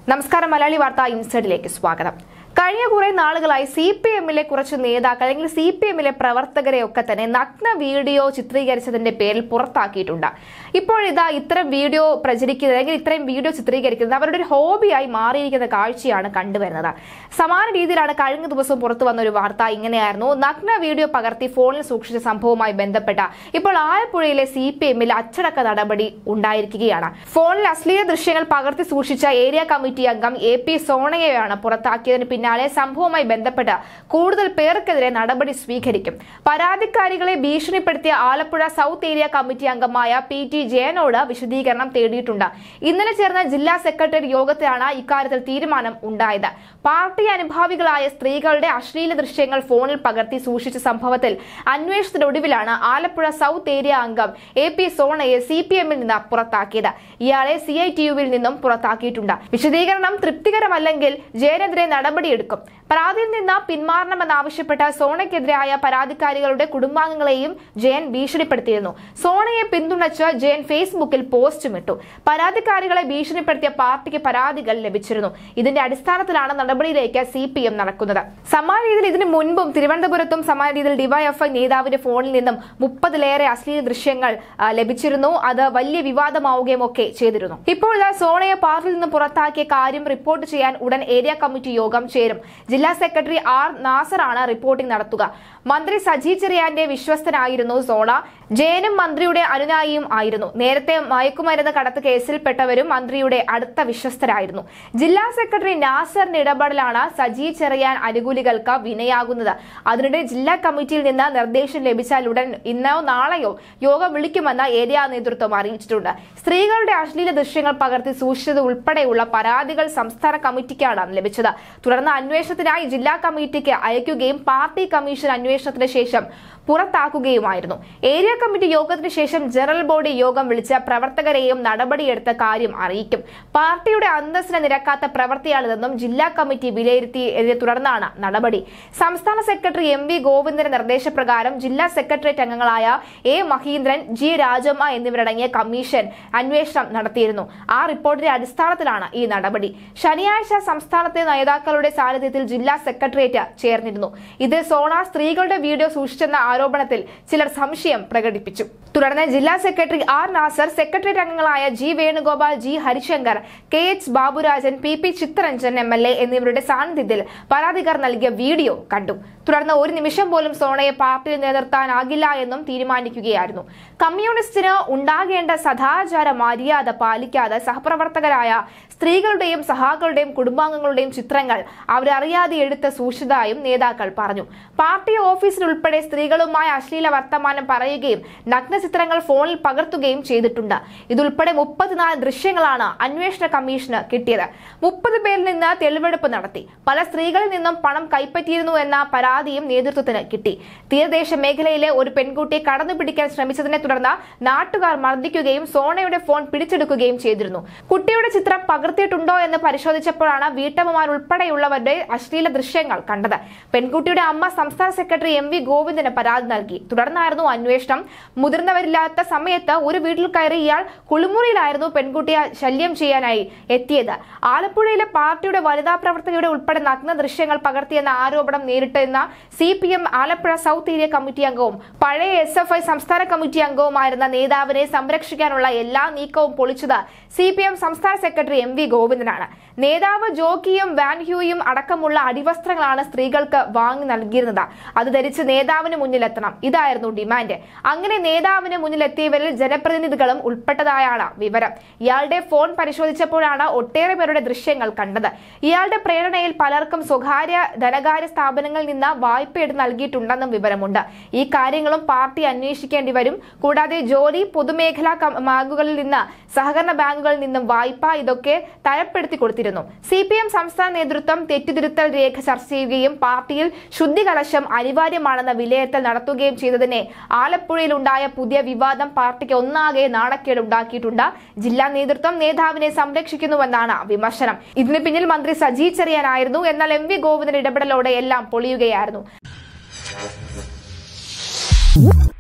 നമസ്കാരം മലയാളി വാർത്ത ഇൻസൈഡിലേക്ക് സ്വാഗതം കഴിഞ്ഞ കുറെ നാളുകളായി സി പി എമ്മിലെ കുറച്ച് നേതാക്കൾ അല്ലെങ്കിൽ സി പി എമ്മിലെ പ്രവർത്തകരെ ഒക്കെ തന്നെ നഗ്ന വീഡിയോ ചിത്രീകരിച്ചതിന്റെ പേരിൽ പുറത്താക്കിയിട്ടുണ്ട് ഇപ്പോഴിതാ ഇത്തരം വീഡിയോ പ്രചരിക്കുന്നത് അല്ലെങ്കിൽ ഇത്തരം വീഡിയോ ചിത്രീകരിക്കുന്നത് അവരുടെ ഒരു ഹോബിയായി മാറിയിരിക്കുന്ന കാഴ്ചയാണ് കണ്ടുവരുന്നത് സമാന രീതിയിലാണ് കഴിഞ്ഞ ദിവസം പുറത്തു വന്ന ഒരു വാർത്ത ഇങ്ങനെയായിരുന്നു നഗ്ന വീഡിയോ പകർത്തി ഫോണിൽ സൂക്ഷിച്ച സംഭവവുമായി ബന്ധപ്പെട്ട ഇപ്പോൾ ആലപ്പുഴയിലെ സി പി എമ്മിൽ അച്ചടക്ക നടപടി ഉണ്ടായിരിക്കുകയാണ് ഫോണിൽ അശ്ലീല ദൃശ്യങ്ങൾ പകർത്തി സൂക്ഷിച്ച ഏരിയ കമ്മിറ്റി അംഗം എ പി സോണയെയാണ് പുറത്താക്കിയതിന് പിന്നാലെ സംഭവവുമായി ബന്ധപ്പെട്ട് കൂടുതൽ പേർക്കെതിരെ നടപടി സ്വീകരിക്കും പരാതിക്കാരികളെ ഭീഷണിപ്പെടുത്തിയ ആലപ്പുഴ സൗത്ത് ഏരിയ കമ്മിറ്റി അംഗമായ പി ടി ജയനോട് വിശദീകരണം തേടിയിട്ടുണ്ട് ഇന്നലെ ചേർന്ന ജില്ലാ സെക്രട്ടറി യോഗത്തിലാണ് ഇക്കാര്യത്തിൽ തീരുമാനം ഉണ്ടായത് പാർട്ടി അനുഭാവികളായ സ്ത്രീകളുടെ അശ്ലീല ദൃശ്യങ്ങൾ ഫോണിൽ പകർത്തി സൂക്ഷിച്ച സംഭവത്തിൽ അന്വേഷണത്തിനൊടുവിലാണ് ആലപ്പുഴ സൗത്ത് ഏരിയ അംഗം എ പി സോണയെ സി പി എമ്മിൽ നിന്ന് പുറത്താക്കിയത് ഇയാളെ സി ഐ ടി യുവിൽ നിന്നും പുറത്താക്കിയിട്ടുണ്ട് വിശദീകരണം തൃപ്തികരമല്ലെങ്കിൽ ജയനെതിരെ നടപടിയെടുക്കും പരാതിയിൽ നിന്ന് പിന്മാറണമെന്നാവശ്യപ്പെട്ട സോണയ്ക്കെതിരായ പരാതിക്കാരികളുടെ കുടുംബാംഗങ്ങളെയും ജയൻ ഭീഷണിപ്പെടുത്തിയിരുന്നു സോണയെ പിന്തുണച്ച് ജയൻ ഫേസ്ബുക്കിൽ പോസ്റ്റും ഇട്ടു പരാതിക്കാരികളെ ഭീഷണിപ്പെടുത്തിയ പാർട്ടിക്ക് പരാതികൾ ലഭിച്ചിരുന്നു ഇതിന്റെ അടിസ്ഥാനത്തിലാണ് നടപടിയിലേക്ക് സി പി എം നടക്കുന്നത് സമാന രീതിയിൽ ഇതിനു മുൻപും തിരുവനന്തപുരത്തും സമാന രീതിയിൽ ഡിവൈഎഫ്ഐ നേതാവിന്റെ ഫോണിൽ നിന്നും മുപ്പതിലേറെ അശ്ലീല ദൃശ്യങ്ങൾ ആ, ലഭിച്ചിരുന്നു അത് വലിയ വിവാദമാവുകയും ഒക്കെ ചെയ്തിരുന്നു ഇപ്പോൾ ഇതാ സോണയെ പാർട്ടിയിൽ നിന്ന് പുറത്താക്കിയ കാര്യം റിപ്പോർട്ട് ചെയ്യാൻ ഉടൻ ഏരിയ കമ്മിറ്റി യോഗം ചേരും ജില്ലാ സെക്രട്ടറി ആർ നാസറാണ് റിപ്പോർട്ടിംഗ് നടത്തുക മന്ത്രി സജി ചെറിയാന്റെ വിശ്വസ്തനായിരുന്നു സോണ ജയനും മന്ത്രിയുടെ അനുനായിയും ആയിരുന്നു നേരത്തെ മയക്കുമരുന്ന് കടത്ത് കേസിൽപ്പെട്ടവരും മന്ത്രിയുടെ അടുത്ത വിശ്വസ്തരായിരുന്നു ജില്ലാ സെക്രട്ടറി നാസറിന്റെ ഇടപെടലാണ് സജി ചെറിയാൻ അനുകൂലികൾക്ക് വിനയാകുന്നത് അതിനിടെ ജില്ലാ കമ്മിറ്റിയിൽ നിന്ന് നിർദ്ദേശം ലഭിച്ചാൽ ഉടൻ ഇന്നോ നാളെയോ യോഗം വിളിക്കുമെന്ന് ഏരിയ നേതൃത്വം അറിയിച്ചിട്ടുണ്ട് സ്ത്രീകളുടെ അശ്ലീല ദൃശ്യങ്ങൾ പകർത്തി സൂക്ഷിച്ചത് ഉൾപ്പെടെയുള്ള പരാതികൾ സംസ്ഥാന കമ്മിറ്റിക്കാണ് ലഭിച്ചത് തുടർന്ന് അന്വേഷണത്തിനായി ജില്ലാ കമ്മിറ്റിക്ക് അയക്കുകയും പാർട്ടി കമ്മീഷൻ അന്വേഷണത്തിന് ശേഷം പുറത്താക്കുകയുമായിരുന്നു ഏരിയ കമ്മിറ്റി യോഗത്തിന് ശേഷം ജനറൽ ബോഡി യോഗം വിളിച്ച പ്രവർത്തകരെയും നടപടിയെടുത്ത കാര്യം അറിയിക്കും പാർട്ടിയുടെ അന്തസ്സിന് നിരക്കാത്ത പ്രവൃത്തിയാണിതെന്നും ജില്ലാ കമ്മിറ്റി വിലയിരുത്തിയതിനെ തുടർന്നാണ് നടപടി സംസ്ഥാന സെക്രട്ടറി എം വി ഗോവിന്ദന്റെ നിർദ്ദേശപ്രകാരം ജില്ലാ സെക്രട്ടേറിയറ്റ് അംഗങ്ങളായ എ മഹീന്ദ്രൻ ജി രാജമ്മ എന്നിവരടങ്ങിയ കമ്മീഷൻ അന്വേഷണം നടത്തിയിരുന്നു ആ റിപ്പോർട്ടിന്റെ അടിസ്ഥാനത്തിലാണ് ഈ നടപടി ശനിയാഴ്ച സംസ്ഥാനത്തെ നേതാക്കളുടെ സാന്നിധ്യത്തിൽ ജില്ലാ സെക്രട്ടേറിയറ്റ് ചേർന്നിരുന്നു ഇതിൽ സോണ സ്ത്രീകളുടെ വീഡിയോ സൂക്ഷിച്ചെന്ന ആരോപണത്തിൽ ചിലർ സംശയം പ്രകടിപ്പിച്ചു തുടർന്ന് ജില്ലാ സെക്രട്ടറി ആർ നാസർ സെക്രട്ടേറിയറ്റ് അംഗങ്ങളായ G Venugopal G Harishankar K H Baburajan P P Chittaranjan M L A എന്നിവരുടെ സാന്നിധ്യത്തിൽ പരാതിക്കാർ നൽകിയ വീഡിയോ കണ്ടു തുടർന്ന് ഒരു നിമിഷം പോലും സോണയെ പാർട്ടിയിൽ നിലനിർത്താനാകില്ല എന്നും തീരുമാനിക്കുകയായിരുന്നു കമ്മ്യൂണിസ്റ്റിന് ഉണ്ടാകേണ്ട സദാചാര മര്യാദ പാലിക്കാതെ സഹപ്രവർത്തകരായ സ്ത്രീകളുടെയും സഹാക്കളുടെയും കുടുംബാംഗങ്ങളുടെയും ചിത്രങ്ങൾ അവരറിയാതെ എടുത്ത് സൂക്ഷിച്ചതായും നേതാക്കൾ പറഞ്ഞു പാർട്ടി ഓഫീസിൽ ഉൾപ്പെടെ സ്ത്രീകളുമായി അശ്ലീല വർത്തമാനം പറയുകയും നഗ്ന ചിത്രങ്ങൾ ഫോണിൽ പകർത്തുകയും ചെയ്തിട്ടുണ്ട് ഇതുൾപ്പെടെ മുപ്പത്തിനാല് ദൃശ്യങ്ങളാണ് അന്വേഷണ കമ്മീഷന് കിട്ടിയത് മുപ്പത് പേരിൽ നിന്ന് തെളിവെടുപ്പ് നടത്തി പല സ്ത്രീകളിൽ നിന്നും പണം കൈപ്പറ്റിയിരുന്നു എന്ന പരാതിയും നേതൃത്വത്തിന് കിട്ടി തീരദേശ മേഖലയിലെ ഒരു പെൺകുട്ടിയെ കടന്നുപിടിക്കാൻ ശ്രമിച്ചതിനെ തുടർന്ന് നാട്ടുകാർ മർദ്ദിക്കുകയും സോണയുടെ ഫോൺ പിടിച്ചെടുക്കുകയും ചെയ്തിരുന്നു കുട്ടിയുടെ ചിത്രം പകർത്തിയിട്ടുണ്ടോ എന്ന് പരിശോധിച്ചപ്പോഴാണ് വീട്ടമ്മമാർ ഉൾപ്പെടെയുള്ളവരുടെ അശ്ലീല ദൃശ്യങ്ങൾ കണ്ടത് പെൺകുട്ടിയുടെ അമ്മ സംസ്ഥാന സെക്രട്ടറി എം വി ഗോവിന്ദന് പരാതി നൽകി തുടർന്നായിരുന്നു അന്വേഷണം മുതിർന്നവരില്ലാത്ത സമയത്ത് ഒരു വീട്ടിൽ കയറി ഇയാൾ കുളിമുറിയിലായിരുന്നു പെൺകുട്ടിയെ ശല്യം ചെയ്യാനായി എത്തിയത് ആലപ്പുഴയിലെ പാർട്ടിയുടെ വനിതാ പ്രവർത്തകയുടെ ഉൾപ്പെടെ നഗ്ന ദൃശ്യങ്ങൾ പകർത്തിയെന്ന ആരോപണം നേരിട്ടെന്ന C P M Alappuzha south area committee അംഗവും പഴയ എസ് എഫ് ഐ സംസ്ഥാന കമ്മിറ്റി അംഗവുമായിരുന്ന നേതാവിനെ സംരക്ഷിക്കാനുള്ള എല്ലാ നീക്കവും പൊളിച്ചത് സി പി എം സംസ്ഥാന സെക്രട്ടറി എം വി ഗോവിന്ദനാണ് നേതാവ് ജോക്കിയും വാൻഹ്യൂയും അടക്കമുള്ള അടിവസ്ത്രങ്ങളാണ് സ്ത്രീകൾക്ക് വാങ്ങി നൽകിയിരുന്നത് അത് ധരിച്ച് നേതാവിന് മുന്നിലെത്തണം ഇതായിരുന്നു ഡിമാൻഡ് അങ്ങനെ നേതാവിന് മുന്നിലെത്തിയവരിൽ ജനപ്രതിനിധികളും ഉൾപ്പെട്ടതായാണ് വിവരം ഇയാളുടെ ഫോൺ പരിശോധിച്ചപ്പോഴാണ് ഒട്ടേറെ പേരുടെ ദൃശ്യങ്ങൾ കണ്ടത് ഇയാളുടെ പ്രേരണയിൽ പലർക്കും സ്വകാര്യ ധനകാര്യ സ്ഥാപനങ്ങളിൽ നിന്ന് വായ്പ എടുത്ത് നൽകിയിട്ടുണ്ടെന്നും വിവരമുണ്ട് ഈ കാര്യങ്ങളും പാർട്ടി അന്വേഷിക്കേണ്ടി വരും കൂടാതെ ജോലി പൊതുമേഖലാ കം- ബാങ്കുകളിൽ നിന്ന് സഹകരണ ബാങ്കുകളിൽ നിന്നും വായ്പ ഇതൊക്കെ തരപ്പെടുത്തി കൊടുത്തിരുന്നു സി പി എം സംസ്ഥാന നേതൃത്വം തെറ്റുതിരുത്തൽ രേഖ ചർച്ച ചെയ്യുകയും പാർട്ടിയിൽ ശുദ്ധി കലശം അനിവാര്യമാണെന്ന വിലയിരുത്തൽ നടത്തുകയും ചെയ്തതിനെ ആലപ്പുഴയിൽ ഉണ്ടായ പുതിയ വിവാദം പാർട്ടിക്ക് ഒന്നാകെ നാണക്കേട് ഉണ്ടാക്കിയിട്ടുണ്ട് ജില്ലാ നേതൃത്വം നേതാവിനെ സംരക്ഷിക്കുന്നുവെന്നാണ് വിമർശനം ഇതിന് പിന്നിൽ മന്ത്രി സജി ചെറിയാനായിരുന്നു എന്നാൽ എം വി ഗോവിന്ദന്റെ ഇടപെടലോടെ എല്ലാം പൊളിയുകയായിരുന്നു